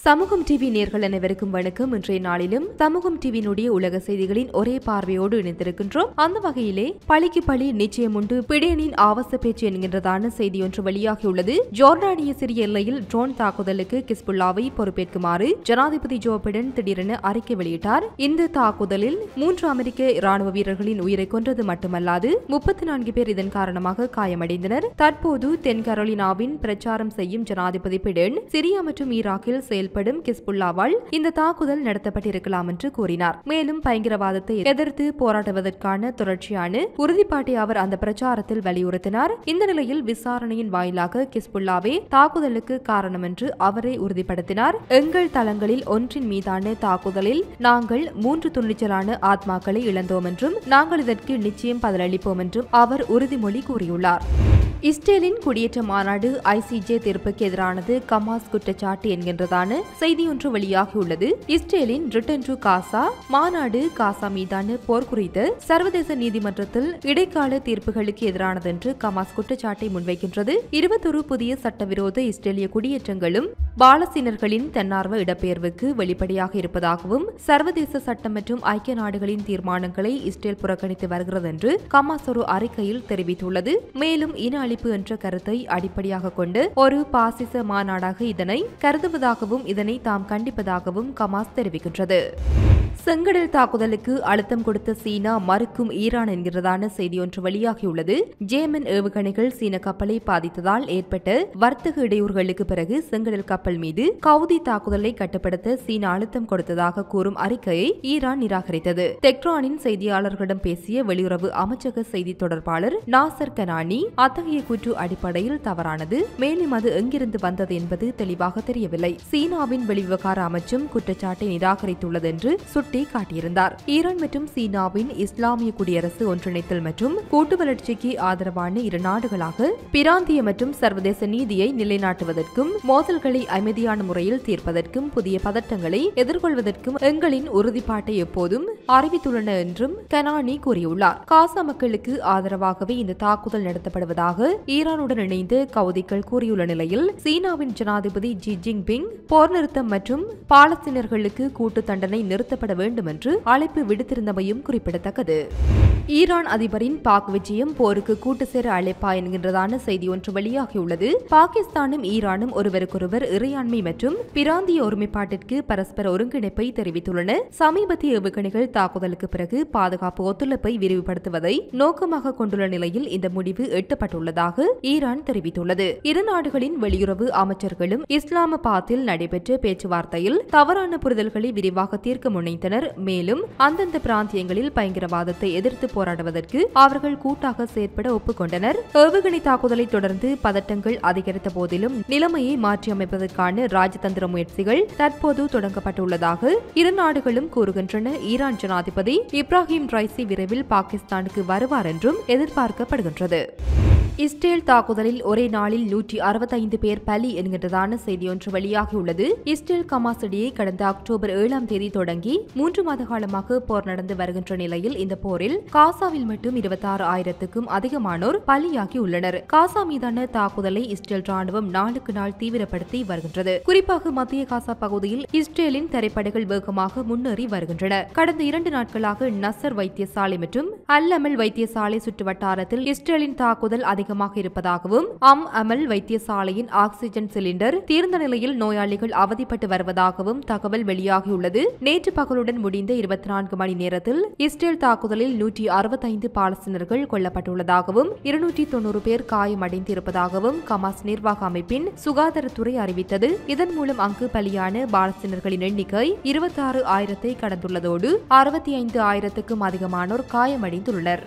சமூகம் டிவி நேர்கள் அனைவருக்கும் வணக்கம் இன்றைய நாளிலும் சமூகம் டிவியினுடைய உலக செய்திகளின் ஒரே பார்வையோடு இணைந்திருக்கின்றோம் அந்த வகையிலே பழிக்கு பழி நிச்சயம் உண்டு பிடேனின் ஆவச பேச்சு என்கின்றதான செய்தி ஒன்று வெளியாகியுள்ளது ஜோர்டானிய சிறிய எல்லையில் ட்ரோன் தாக்குதலுக்கு கிஸ்புல்லாவை பொறுப்பேற்குமாறு ஜனாதிபதி ஜோ பிடன் திடீரென அறிக்கை வெளியிட்டார் இந்த தாக்குதலில் மூன்று அமெரிக்க ராணுவ வீரர்களின் உயிரை கொன்றது மட்டுமல்லாது முப்பத்தி நான்கு பேர் இதன் காரணமாக காயமடைந்தனர் தற்போது தென் கரோலினாவின் பிரச்சாரம் செய்யும் ஜனாதிபதி பிடன் சிரியா மற்றும் ஈராக்கில் செயல்படும் கிஸ்புல்லாவால் இந்த தாக்குதல் நடத்தப்பட்டிருக்கலாம் என்று கூறினார் மேலும் பயங்கரவாதத்தை எதிர்த்து போராடுவதற்கான தொடர்ச்சியான உறுதிப்பாட்டை அவர் அந்த பிரச்சாரத்தில் வலியுறுத்தினார் இந்த நிலையில் விசாரணையின் வாயிலாக கிஸ்புல்லாவே தாக்குதலுக்கு காரணம் என்று அவரே உறுதிப்படுத்தினார் எங்கள் தளங்களில் ஒன்றின் மீதான தாக்குதலில் நாங்கள் மூன்று துணிச்சலான ஆத்மாக்களை இழந்தோம் என்றும் நாங்கள் இதற்கு நிச்சயம் பதிலளிப்போம் என்றும் அவர் உறுதிமொழி கூறியுள்ளார் இஸ்ரேலின் குடியேற்ற மாநாடு ஐசிஜே தீர்ப்புக்கு எதிரானது கமாஸ் குற்றச்சாட்டு என்கின்றதான செய்தி ஒன்று வெளியாகியுள்ளது இஸ்ரேலின் ரிட்டன் டு காசா மாநாடு காசா மீதான போர் குறித்து சர்வதேச நீதிமன்றத்தில் இடைக்கால தீர்ப்புகளுக்கு எதிரானது என்று கமாஸ் குற்றச்சாட்டை முன்வைக்கின்றது இருபத்தொரு புதிய சட்டவிரோத இஸ்ரேலிய குடியேற்றங்களும் பாலஸ்தீனர்களின் தன்னார்வ இடப்பெயர்வுக்கு வெளிப்படையாக இருப்பதாகவும் சர்வதேச சட்டம் மற்றும் ஐக்கிய நாடுகளின் தீர்மானங்களை இஸ்ரேல் புறக்கணித்து வருகிறது என்று கமாஸ் ஒரு அறிக்கையில் தெரிவித்துள்ளது மேலும் இன அழிப்பு என்ற கருத்தை அடிப்படையாக கொண்டு ஒரு பாசிச மாநாடாக இதனை கருதுவதாகவும் இதனை தாம் கண்டிப்பதாகவும் கமாஸ் தெரிவிக்கின்றது செங்கடல் தாக்குதலுக்கு அழுத்தம் கொடுத்த சீனா மறுக்கும் ஈரான் என்கிறதான செய்தி ஒன்று வெளியாகியுள்ளது ஜேமன் ஏவுகணைகள் சீன கப்பலை பாதித்ததால் ஏற்பட்ட வர்த்தக இடையூறுகளுக்கு பிறகு செங்கடல் கப்பல் மீது கவுதி தாக்குதலை கட்டுப்படுத்த சீனா அழுத்தம் கொடுத்ததாக கூறும் அறிக்கையை ஈரான் நிராகரித்தது தெக்ரானின் செய்தியாளர்களிடம் பேசிய வெளியுறவு அமைச்சக செய்தி தொடர்பாளர் நாசர் கனானி அத்தகைய கூற்று அடிப்படையில் தவறானது மேலும் அது எங்கிருந்து வந்தது என்பது தெளிவாக தெரியவில்லை சீனாவின் வெளிவிவகார அமைச்சும் குற்றச்சாட்டை நிராகரித்துள்ளது என்று சுட்டி காட்டியிருந்தார் ஈரான் மற்றும் சீனாவின் இஸ்லாமிய குடியரசு ஒன்றிணைத்தல் மற்றும் கூட்டு வளர்ச்சிக்கு ஆதரவான இரு நாடுகளாக பிராந்திய மற்றும் சர்வதேச நீதியை நிலைநாட்டுவதற்கும் மோதல்களை அமைதியான முறையில் தீர்ப்பதற்கும் புதிய பதட்டங்களை எதிர்கொள்வதற்கும் எங்களின் உறுதிப்பாட்டை எப்போதும் அறிவித்துள்ளன என்றும் கனானி கூறியுள்ளார் காசா மக்களுக்கு ஆதரவாகவே இந்த தாக்குதல் நடத்தப்படுவதாக ஈரானுடன் இணைந்து கவுதிகள் கூறியுள்ள நிலையில் சீனாவின் ஜனாதிபதி ஜி ஜின்பிங் போர் நிறுத்தம் மற்றும் பாலஸ்தீனர்களுக்கு கூட்டு தண்டனை நிறுத்தப்பட வேண்டும் என்று அழைப்பு விடுத்திருந்தமையும் குறிப்பிடத்தக்கது ஈரான் அதிபரின் பாக் விஜயம் போருக்கு கூட்டு சேர அழைப்பா என்கின்றதான செய்தி ஒன்று வெளியாகியுள்ளது பாகிஸ்தானும் ஈரானும் ஒருவருக்கொருவர் இறையாண்மை மற்றும் பிராந்திய ஒருமைப்பாட்டிற்கு பரஸ்பர ஒருங்கிணைப்பை தெரிவித்துள்ளன சமீபத்திய ஏவுகணைகள் தாக்குதலுக்கு பிறகு பாதுகாப்பு ஒத்துழைப்பை விரிவுபடுத்துவதை நோக்கமாக கொண்டுள்ள நிலையில் இந்த முடிவு எட்டப்பட்டுள்ளதாக ஈரான் தெரிவித்துள்ளது இரு நாடுகளின் வெளியுறவு அமைச்சர்களும் இஸ்லாமாபாத்தில் நடைபெற்ற பேச்சுவார்த்தையில் தவறான புரிதல்களை விரிவாக தீர்க்க முனைந்தனர் மேலும் அந்தந்த பிராந்தியங்களில் பயங்கரவாதத்தை எதிர்த்து போராடுவதற்கு அவர்கள் கூட்டாக செயற்பட ஒப்புக்கொண்டனர் ஏவுகணை தாக்குதலை தொடர்ந்து பதட்டங்கள் அதிகரித்த போதிலும் நிலைமையை மாற்றியமைப்பதற்கான ராஜதந்திர முயற்சிகள் தற்போது தொடங்கப்பட்டுள்ளதாக இரு நாடுகளும் கூறுகின்றன ஈரான் ஜனாதிபதி இப்ராஹிம் ரைசி விரைவில் பாகிஸ்தானுக்கு வருவார் என்றும் எதிர்பார்க்கப்படுகின்றது இஸ்ரேல் தாக்குதலில் ஒரே நாளில் நூற்றி அறுபத்தைந்து பேர் பலி என்கின்றதான செய்தி ஒன்று வெளியாகியுள்ளது இஸ்ரேல் கமாஸ் இடையே கடந்த அக்டோபர் ஏழாம் தேதி தொடங்கி மூன்று மாத காலமாக போர் நடந்து வருகின்ற நிலையில் இந்த போரில் காசாவில் மட்டும் இருபத்தாறு ஆயிரத்துக்கும் அதிகமானோர் பலியாகி உள்ளனர் காசா மீதான தாக்குதலை இஸ்ரேல் ராணுவம் நாளுக்கு நாள் தீவிரப்படுத்தி வருகின்றது குறிப்பாக மத்திய காசா பகுதியில் இஸ்ரேலின் தரைப்படைகள் வேகமாக முன்னேறி வருகின்றன கடந்த இரண்டு நாட்களாக நசர் வைத்தியசாலை மற்றும் அல் அமல் வைத்தியசாலை சுற்றுவட்டாரத்தில் இஸ்ரேலின் தாக்குதல் அதிகமாக இருப்பதாகவும் அம் அமல் வைத்தியசாலையின் ஆக்சிஜன் சிலிண்டர் தீர்ந்த நிலையில் நோயாளிகள் அவதிப்பட்டு வருவதாகவும் தகவல் வெளியாகியுள்ளது நேற்று பகலுடன் முடிந்த இருபத்தி நான்கு மணி நேரத்தில் இஸ்ரேல் தாக்குதலில் நூற்றி அறுபத்தைந்து பாலஸ்தீனர்கள் கொல்லப்பட்டுள்ளதாகவும் இருநூற்றி தொன்னூறு பேர் காயமடைந்திருப்பதாகவும் கமாஸ் நிர்வாக அமைப்பின் சுகாதாரத்துறை அறிவித்தது இதன் மூலம் அங்கு பலியான பாலஸ்தீனர்களின் எண்ணிக்கை இருபத்தாறு ஆயிரத்தை கடந்துள்ளதோடு அறுபத்தி ஐந்து ஆயிரத்துக்கும் அதிகமானோர் காயமடைந்துள்ளனர்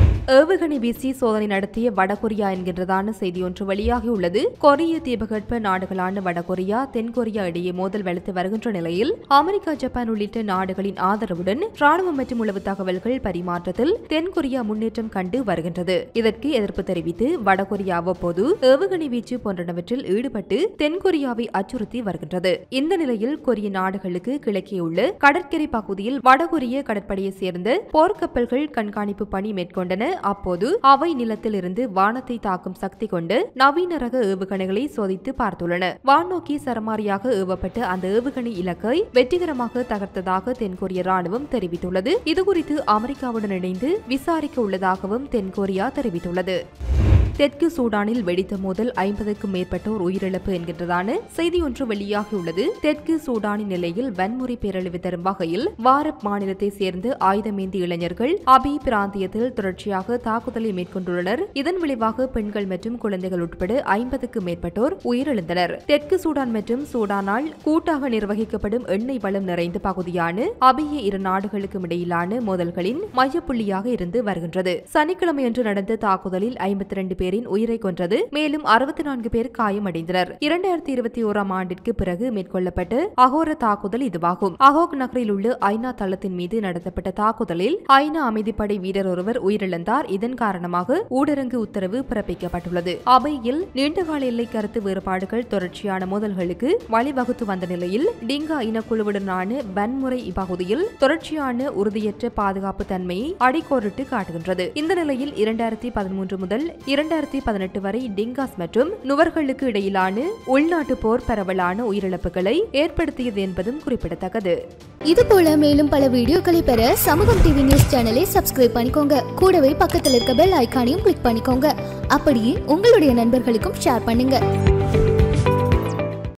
ஏவுகணை வீசி சோதனை நடத்திய வடகொரியா என்கின்றதான செய்தி ஒன்று வெளியாகியுள்ளது கொரிய தீபகற்ப நாடுகளான வடகொரியா தென்கொரியா இடையே மோதல் வலுத்து வருகின்ற நிலையில் அமெரிக்கா ஜப்பான் உள்ளிட்ட நாடுகளின் ஆதரவுடன் ராணுவம் மற்றும் உளவு தகவல்கள் பரிமாற்றத்தில் தென்கொரியா முன்னேற்றம் கண்டு வருகின்றது இதற்கு எதிர்ப்பு தெரிவித்து வடகொரியா அவ்வப்போது ஏவுகணை வீச்சு போன்றனவற்றில் ஈடுபட்டு தென்கொரியாவை அச்சுறுத்தி வருகின்றது இந்த நிலையில் கொரிய நாடுகளுக்கு கிழக்கே உள்ள கடற்கரை பகுதியில் வடகொரிய கடற்படையை சேர்ந்த போர்க்கப்பல்கள் கண்காணிப்பு பணி மேற்கொண்டன அப்போது அவை நிலத்தில் இருந்து வானத்தை தாக்கும் சக்தி கொண்டு நவீன ரக ஏவுகணைகளை சோதித்து பார்த்துள்ளன வானோக்கி சரமாரியாக ஏவப்பட்ட அந்த ஏவுகணை இலக்கை வெற்றிகரமாக தகர்த்ததாக தென்கொரிய ராணுவம் தெரிவித்துள்ளது இதுகுறித்து அமெரிக்காவுடன் இணைந்து விசாரிக்க உள்ளதாகவும் தென்கொரியா தெரிவித்துள்ளது தெற்கு சூடானில் வெடித்த மோதல் ஐம்பதுக்கும் மேற்பட்டோர் உயிரிழப்பு என்கின்றதான செய்தி ஒன்று வெளியாகியுள்ளது தெற்கு சூடானின் நிலையில் வன்முறை பேரழிவு தரும் வகையில் வாரப் மாநிலத்தை சேர்ந்த ஆயுதமேந்தி இளைஞர்கள் அபி பிராந்தியத்தில் தொடர்ச்சியாக தாக்குதலை மேற்கொண்டுள்ளனர் இதன் விளைவாக பெண்கள் மற்றும் குழந்தைகள் உட்பட ஐம்பதுக்கும் மேற்பட்டோர் உயிரிழந்தனர் தெற்கு சூடான் மற்றும் சூடானால் கூட்டாக நிர்வகிக்கப்படும் எண்ணெய் வளம் நிறைந்த பகுதியான அபிய இரு நாடுகளுக்கும் இடையிலான மோதல்களின் மையப்புள்ளியாக இருந்து வருகின்றது சனிக்கிழமையன்று நடந்த தாக்குதலில் ஐம்பத்தி ரெண்டு பேரின் உயிரை கொன்றது மேலும் அறுபத்தி நான்கு பேர் காயமடைந்தனர் இரண்டாயிரத்தி இருபத்தி ஓராம் ஆண்டிற்கு பிறகு மேற்கொள்ளப்பட்ட அகோர தாக்குதல் இதுவாகும் அகோக் நகரில் உள்ள ஐநா தளத்தின் மீது நடத்தப்பட்ட தாக்குதலில் ஐநா அமைதிப்படை வீரர் ஒருவர் உயிரிழந்தார் இதன் காரணமாக ஊடரங்கு உத்தரவு பிறப்பிக்கப்பட்டுள்ளது அவையில் நீண்டகால எல்லை கருத்து வேறுபாடுகள் தொடர்ச்சியான மோதல்களுக்கு வழிவகுத்து வந்த நிலையில் டிங்கா இனக்குழுவுடனான வன்முறை இப்பகுதியில் தொடர்ச்சியான உறுதியற்ற பாதுகாப்பு தன்மையை அடிக்கோரிட்டு காட்டுகின்றது இந்த நிலையில் இரண்டாயிரத்தி பதிமூன்று முதல் இரண்டாயிரத்தி பதினெட்டு வரை டிங்காஸ் மற்றும் நுவர்களுக்கு இடையிலான உள்நாட்டு போர் பரவலான உயிரிழப்புகளை ஏற்படுத்தியது என்பதும் குறிப்பிடத்தக்கது இது போல மேலும் பல வீடியோக்களை பெற சமூகம் டிவி நியூஸ் சேனலை சப்ஸ்கிரைப் பண்ணிக்கோங்க கூடவே பக்கத்தில் இருக்க பெல் ஐகானையும் கிளிக் பண்ணிக்கோங்க அப்படியே உங்களுடைய நண்பர்களுக்கும் ஷேர் பண்ணுங்க